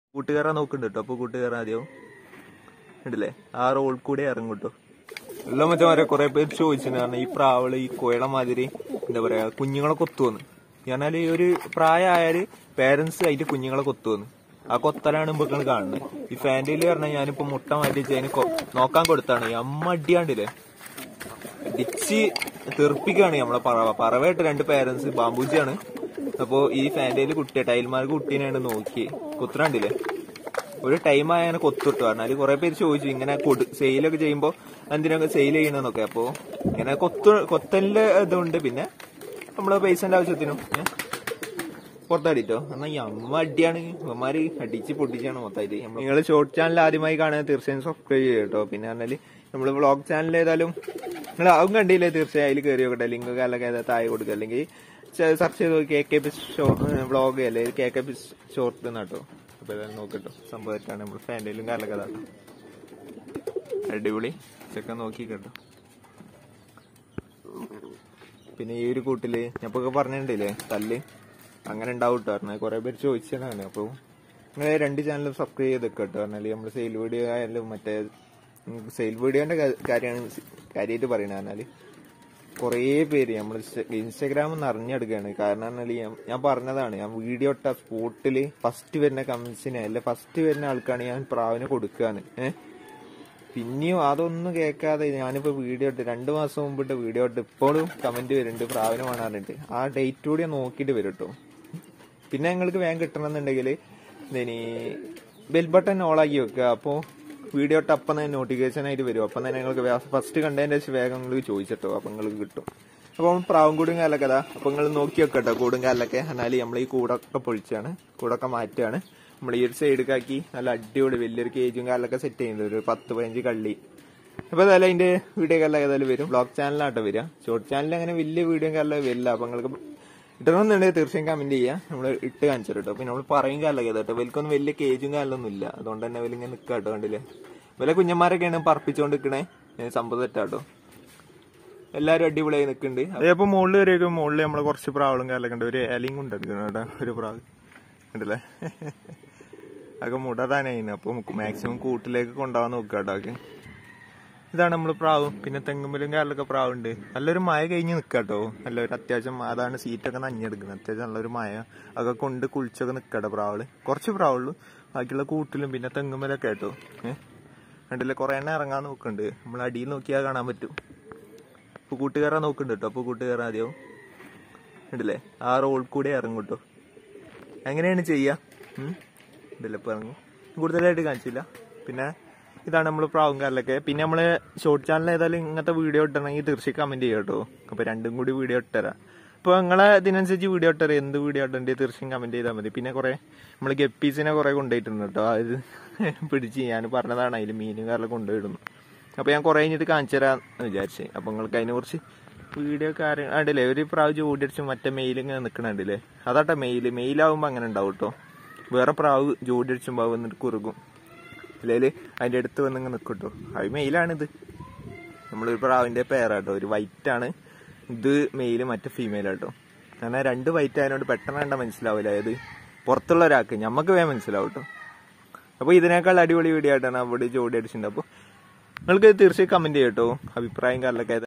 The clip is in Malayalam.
കൂട്ടുകാരാൻ നോക്കുന്നുണ്ട് കേട്ടോ അപ്പൊ കൂട്ടുകാരൻ ആദ്യം ഉണ്ടല്ലേ ആ റോൾ കൂടെ ഇറങ്ങും കേട്ടോ എല്ലാം മറ്റേ കുറെ പേര് ചോദിച്ചിട്ടുണ്ട് കാരണം ഈ പ്രാവള് ഈ കോയള മാതിരി എന്താ പറയാ കുഞ്ഞുങ്ങളെ കൊത്തുവന്ന് പറഞ്ഞാല് ഈ ഒരു പ്രായമായാല് പേരൻസ് അതിന്റെ കുഞ്ഞുങ്ങളെ കൊത്തുവന്ന് ആ കൊത്തലാണ് ഇപ്പൊ ഇങ്ങള് കാണുന്നത് ഈ ഫാൻറ്റയിൽ പറഞ്ഞാൽ ഞാനിപ്പോ മുട്ട മാറ്റി അതിന് കൊ- നോക്കാൻ കൊടുത്താണ് ഈ അമ്മ അടിയാണ്ടില്ലേ ഡിച്ച് തെറിപ്പിക്കാണ് നമ്മളെ പറവ പറവയായിട്ട് രണ്ട് പേരൻസ് ബാമ്പൂജിയാണ് അപ്പോ ഈ ഫാൻറ്റയിൽ കുട്ടിയെ ടൈൽമാർക്ക് കുട്ടീനെയാണ് നോക്കി കുത്തറണ്ടില്ലേ ഒരു ടൈം ആയ അങ്ങനെ കൊത്തിട്ടു പറഞ്ഞാല് കുറെ പേര് ചോദിച്ചു ഇങ്ങനെ കൊടു സെയിലൊക്കെ ചെയ്യുമ്പോ എന്തിനൊക്കെ സെയിൽ ചെയ്യണമെന്നൊക്കെ അപ്പോ ഇങ്ങനെ കൊത്തു കൊത്തലിന്റെ ഇതുണ്ട് പിന്നെ നമ്മളെ പൈസന്റെ ആവശ്യത്തിനും ഏ? പുറത്തടിട്ടോ എന്നാ ഈ അമ്മ അടിയാണ് അമ്മമാര് അടിച്ച് പൊട്ടിച്ചാണ് മൊത്തമായിട്ട് നിങ്ങൾ ഷോർട്ട് ചാനൽ ആദ്യമായി കാണാൻ തീർച്ചയായും സബ്സ്ക്രൈബ് ചെയ്യുക കേട്ടോ പിന്നെ പറഞ്ഞാല് നമ്മള് വ്ളോഗ് ചാനൽ ഏതായാലും നിങ്ങൾ അതും കണ്ടില്ലേ തീർച്ചയായും അതിൽ കയറി നോക്കട്ടെ ലിങ്ക് കാലൊക്കെ ഏതാ താഴെ കൊടുക്കുക അല്ലെങ്കിൽ സെർച്ച് ചെയ്ത് നോക്കി കെ കെ പി വ്ളോഗ് അല്ലെ കെ കെ പി ഷോർട്ട് എന്നാട്ടോ അപ്പൊ ഏതായാലും നോക്കട്ടോ സംഭവമായിട്ടാണ് നമ്മൾ ഫാൻഡയിലും കാലൊക്കെ അതാട്ടോ അടിപൊളി ചെക്കൻ നോക്കി കേട്ടോ പിന്നെ ഈ ഒരു കൂട്ടില് ഞാൻ ഇപ്പൊ പറഞ്ഞിട്ടില്ലേ തല്ല് അങ്ങനെ ഉണ്ടാവും കേട്ടോ പറഞ്ഞാൽ കുറെ പേര് ചോദിച്ചതാണ് അപ്പൊ നിങ്ങളെ രണ്ട് ചാനലും സബ്സ്ക്രൈബ് ചെയ്ത് കേട്ടോ പറഞ്ഞാല് നമ്മള് സെയിൽ വീഡിയോ ആയാലും മറ്റേ സെയിൽ വീഡിയോന്റെ കാര്യമാണ് കാര്യമായിട്ട് പറയണത് പറഞ്ഞാല് കുറേ പേര് നമ്മൾ ഇൻസ്റ്റാഗ്രാമിൽ നിന്ന് അറിഞ്ഞെടുക്കുകയാണ് കാരണം പറഞ്ഞാല് ഞാൻ- ഞാൻ പറഞ്ഞതാണ് ഞാൻ വീഡിയോ ഇട്ട സ്പോട്ടില് ഫസ്റ്റ് വരുന്ന കമന്റ്സിന് അല്ലെ ഫസ്റ്റ് വരുന്ന ആൾക്കാണ് ഞാൻ പ്രാവിന് കൊടുക്കാന്ന് ഏഹ് പിന്നെയും അതൊന്നും കേൾക്കാതെ ഞാനിപ്പോ വീഡിയോ ഇട്ട് രണ്ടു മാസം മുമ്പിട്ട് വീഡിയോ ഇട്ട് ഇപ്പോഴും കമന്റ് വരുന്നുണ്ട് പ്രാവിനെ വേണാറുണ്ട് ആ ഡേറ്റ് കൂടി നോക്കിയിട്ട് വരും കേട്ടോ പിന്നെ നിങ്ങൾക്ക് വേഗം കിട്ടണമെന്നുണ്ടെങ്കിൽ ഇനി ബെൽ ബട്ടൺ ഓളാക്കി വെക്കുക അപ്പോൾ വീഡിയോ ഇട്ട് അപ്പം തന്നെ നോട്ടിഫിക്കേഷൻ ആയിട്ട് വരും അപ്പം തന്നെ നിങ്ങൾക്ക് ഫസ്റ്റ് കണ്ടതിന്റെ ശേഷം വേഗം നിങ്ങൾ ചോദിച്ചിട്ടോ അപ്പം നിങ്ങൾക്ക് കിട്ടും അപ്പം പ്രാവും കൂടും കാലൊക്കെ അതാ അപ്പം നിങ്ങൾ നോക്കി വെക്കട്ടോ കൂടും കാലൊക്കെ എന്നാൽ നമ്മൾ ഈ കൂടൊക്കെ പൊളിച്ചാണ് കൂടൊക്കെ മാറ്റുകയാണ് നമ്മൾ ഈ ഒരു സൈഡിലാക്കി നല്ല അടിപൊളി വലിയൊരു കേജും കാലൊക്കെ സെറ്റ് ചെയ്യുന്നത് ഒരു പത്ത് പതിനഞ്ച് കള്ളി അപ്പൊ ഏതായാലും അതിന്റെ വീഡിയോ കാലം ഏതായാലും വരും ബ്ലോഗ് ചാനലാട്ടോ വരിക ഷോർട്ട് ചാനലിൽ അങ്ങനെ വലിയ വീഡിയോ കാലം വരില്ല അപ്പൊ നിങ്ങൾക്ക് ഇടണമെന്നുണ്ടെങ്കിൽ തീർച്ചയായും കമന്റ് ചെയ്യുക നമ്മൾ ഇട്ട് കാണിച്ചു കേട്ടോ പിന്നെ നമ്മൾ പറയും കാലൊക്കെ കേട്ടോ ഇവൽക്കൊന്നും വലിയ കേജും കാലൊന്നും ഇല്ല അതുകൊണ്ട് തന്നെ ഇവലിങ്ങനെ നിൽക്കുക കേട്ടോ കണ്ടില്ലേ ഇവലെ കുഞ്ഞന്മാരൊക്കെയാണ് പറപ്പിച്ചുകൊണ്ട് നിൽക്കണേ സംഭവം തെറ്റാട്ടോ എല്ലാരും അടിപൊളിയായി നിൽക്കുന്നുണ്ട് അതേപ്പോ മുകളിൽ വരെയൊക്കെ മുകളിൽ നമ്മള് കുറച്ച് പ്രാവളും കാലൊക്കെ ഉണ്ട് ഒരു ഇലയും കൊണ്ട് എടുക്കണം കേട്ടോ ഒരു പ്രാവ് ഉണ്ടല്ലേ അതൊക്കെ മുടതാനായിരുന്നു അപ്പൊ മാക്സിമം കൂട്ടിലേക്ക് കൊണ്ടുപോകാൻ നോക്കുക കേട്ടോ അതൊക്കെ ഇതാണ് നമ്മൾ പ്രാവ് പിന്നെ തെങ്ങുമ്പലും കാലിലൊക്കെ പ്രാവുണ്ട് നല്ലൊരു മഴ കഴിഞ്ഞ് നിൽക്കാട്ടോ നല്ലൊരു അത്യാവശ്യം അതാണ് സീറ്റൊക്കെ നഞ്ഞെടുക്കുന്നത് അത്യാവശ്യം നല്ലൊരു മഴ അതൊക്കെ കൊണ്ട് കുളിച്ചൊക്കെ നിൽക്കട്ടെ പ്രാവള് കുറച്ച് പ്രാവുള്ളൂ ബാക്കിയുള്ള കൂട്ടിലും പിന്നെ തെങ്ങുമ്പലൊക്കെ കേട്ടോ ഏഹ് കണ്ടില്ലേ കുറെ എണ്ണം ഇറങ്ങാൻ നോക്കുന്നുണ്ട് നമ്മൾ അടിയിൽ നോക്കിയാൽ കാണാൻ പറ്റും ഇപ്പൊ കൂട്ടുകാരാ നോക്കുന്നുണ്ട് കേട്ടോ അപ്പൊ കൂട്ടുകാരൻ ആദ്യം ഉണ്ടല്ലേ ആ റോൾ കൂടെ ഇറങ്ങും കേട്ടോ എങ്ങനെയാണ് ചെയ്യാ ഉം? ഇതല്ലേ ഇപ്പൊ ഇറങ്ങും കൂടുതലായിട്ട് കാണിച്ചില്ല പിന്നെ ഇതാണ് നമ്മൾ പ്രാവും കാലിലൊക്കെ പിന്നെ നമ്മള് ഷോർട്ട് ചാനൽ ഏതായാലും ഇങ്ങനത്തെ വീഡിയോ ഇട്ടണമെങ്കിൽ തീർച്ചയായും കമന്റ് ചെയ്യാം കേട്ടോ അപ്പൊ രണ്ടും കൂടി വീഡിയോ ഇട്ടുതരാം അപ്പൊ നിങ്ങളെ ഇതിനനുസരിച്ച് വീഡിയോ ഇട്ടുതരാം എന്ത് വീഡിയോ ഇട്ടണ്ടേ തീർച്ചയായും കമന്റ് ചെയ്താൽ മതി പിന്നെ കുറെ നമ്മൾ ഗപ്പീസിനെ കുറെ കൊണ്ടുപോയിട്ടുണ്ട് കേട്ടോ അത് പിടിച്ച് ഞാൻ പറഞ്ഞതാണ് അതിൽ മീനും കാറിലൊക്കെ കൊണ്ടുപോയിടുന്നു അപ്പൊ ഞാൻ കുറെ കഴിഞ്ഞിട്ട് കാണിച്ചു തരാന്ന് വിചാരിച്ചേ അപ്പൊ നിങ്ങൾക്ക് അതിനെ കുറിച്ച് വീഡിയോ കാര്യം കണ്ടില്ലേ ഒരു പ്രാവ് ജോഡി അടിച്ച് മറ്റേ മെയിൽ ഇങ്ങനെ നിക്കണുണ്ടല്ലേ അതാട്ടെ മെയില് മെയിലാവുമ്പോ അങ്ങനെ ഉണ്ടാവും കേട്ടോ വേറെ പ്രാവ് ജോഡി അടിച്ചുമ്പോ അത് വന്നിട്ട് കുറുകും ഇല്ലേല് അതിന്റെ അടുത്ത് വന്ന് ഇങ്ങനെ നിൽക്കും കേട്ടോ അത് മെയിലാണിത് നമ്മളൊരു പ്രാവിന്റെ പേരാട്ടോ ഒരു വൈറ്റ് ആണ് ഇത് മെയില് മറ്റേ ഫീമെയിൽ ആട്ടോ കാരണം രണ്ട് വൈറ്റ് ആയതുകൊണ്ട് പെട്ടെന്ന് കണ്ടാൽ മനസ്സിലാവില്ല അതായത് പുറത്തുള്ള ഒരാൾക്ക് ഞമ്മക്ക് വേഗം മനസ്സിലാവും കേട്ടോ അപ്പൊ ഇതിനേക്കാൾ അടിപൊളി വീഡിയോ ആയിട്ടാണ് അവിടെ ജോഡി അടിച്ചിട്ടുണ്ട് അപ്പൊ നിങ്ങൾക്ക് തീർച്ചയായും കമന്റ് ചെയ്യട്ടോ അഭിപ്രായം കാലൊക്കെ